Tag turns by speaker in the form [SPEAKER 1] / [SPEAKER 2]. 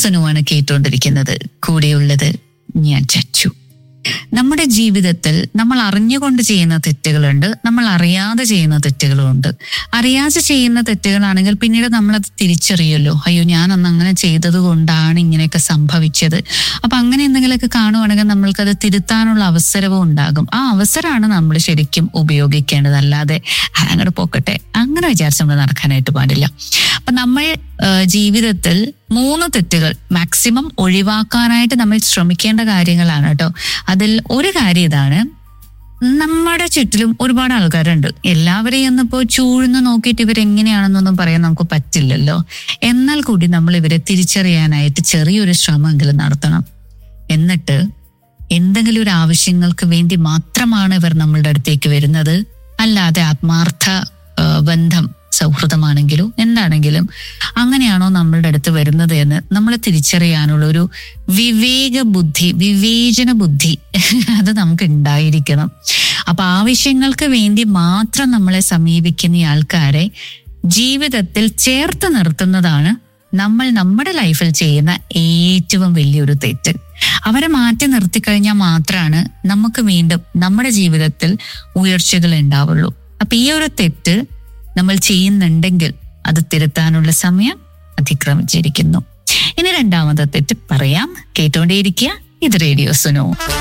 [SPEAKER 1] സുനുവാണ് കേട്ടുകൊണ്ടിരിക്കുന്നത് കൂടെയുള്ളത് ഞാൻ ചച്ചു നമ്മുടെ ജീവിതത്തിൽ നമ്മൾ അറിഞ്ഞുകൊണ്ട് ചെയ്യുന്ന തെറ്റുകളുണ്ട് നമ്മൾ അറിയാതെ ചെയ്യുന്ന തെറ്റുകളുമുണ്ട് അറിയാതെ ചെയ്യുന്ന തെറ്റുകളാണെങ്കിൽ പിന്നീട് നമ്മളത് തിരിച്ചറിയല്ലോ അയ്യോ ഞാൻ അന്ന് അങ്ങനെ ചെയ്തത് കൊണ്ടാണ് ഇങ്ങനെയൊക്കെ സംഭവിച്ചത് അപ്പൊ അങ്ങനെ എന്തെങ്കിലുമൊക്കെ കാണുവാണെങ്കിൽ നമ്മൾക്കത് തിരുത്താനുള്ള അവസരവും ഉണ്ടാകും ആ അവസരമാണ് നമ്മൾ ശരിക്കും ഉപയോഗിക്കേണ്ടത് അല്ലാതെ "ആ, അങ്ങോട്ട് പോക്കട്ടെ അങ്ങനെ വിചാരിച്ച് നമ്മൾ നടക്കാനായിട്ട് പാടില്ല അപ്പൊ നമ്മൾ ആ, ജീവിതത്തിൽ മൂന്ന് തെറ്റുകൾ മാക്സിമം ഒഴിവാക്കാനായിട്ട് നമ്മൾ ശ്രമിക്കേണ്ട കാര്യങ്ങളാണ് കേട്ടോ അതിൽ ഒരു കാര്യം ഇതാണ് നമ്മുടെ ചുറ്റിലും ഒരുപാട് ആൾക്കാരുണ്ട് എല്ലാവരെയും ഒന്നിപ്പോ ചൂഴ്ന്ന് നോക്കിയിട്ട് ഇവരെങ്ങനെയാണെന്നൊന്നും പറയാൻ നമുക്ക് പറ്റില്ലല്ലോ എന്നാൽ കൂടി നമ്മൾ ഇവരെ തിരിച്ചറിയാനായിട്ട് ചെറിയൊരു ശ്രമമെങ്കിലും നടത്തണം എന്നിട്ട് എന്തെങ്കിലും ഒരു ആവശ്യങ്ങൾക്ക് വേണ്ടി മാത്രമാണ് ഇവർ നമ്മളുടെ അടുത്തേക്ക് വരുന്നത് അല്ലാതെ ആത്മാർത്ഥ ആ, ബന്ധം സൗഹൃദമാണെങ്കിലും എന്താണെങ്കിലും അങ്ങനെയാണോ നമ്മളുടെ അടുത്ത് വരുന്നത് എന്ന് നമ്മൾ തിരിച്ചറിയാനുള്ള ഒരു വിവേക ബുദ്ധി വിവേചന ബുദ്ധി അത് നമുക്ക് ഉണ്ടായിരിക്കണം അപ്പൊ ആവശ്യങ്ങൾക്ക് വേണ്ടി മാത്രം നമ്മളെ സമീപിക്കുന്ന ഈ ആൾക്കാരെ ജീവിതത്തിൽ ചേർത്ത് നിർത്തുന്നതാണ് നമ്മൾ നമ്മുടെ ലൈഫിൽ ചെയ്യുന്ന ഏറ്റവും വലിയൊരു തെറ്റ് അവരെ മാറ്റി നിർത്തിക്കഴിഞ്ഞാൽ മാത്രമാണ് നമുക്ക് വീണ്ടും നമ്മുടെ ജീവിതത്തിൽ ഉയർച്ചകൾ ഉണ്ടാവുള്ളൂ അപ്പൊ ഈ ഒരു തെറ്റ് നമ്മൾ ചെയ്യുന്നുണ്ടെങ്കിൽ അത് തിരുത്താനുള്ള സമയം അതിക്രമിച്ചിരിക്കുന്നു ഇനി രണ്ടാമത്തെ തെറ്റ് പറയാം കേട്ടോണ്ടേയിരിക്കുക ഇത് റേഡിയോ സുനോ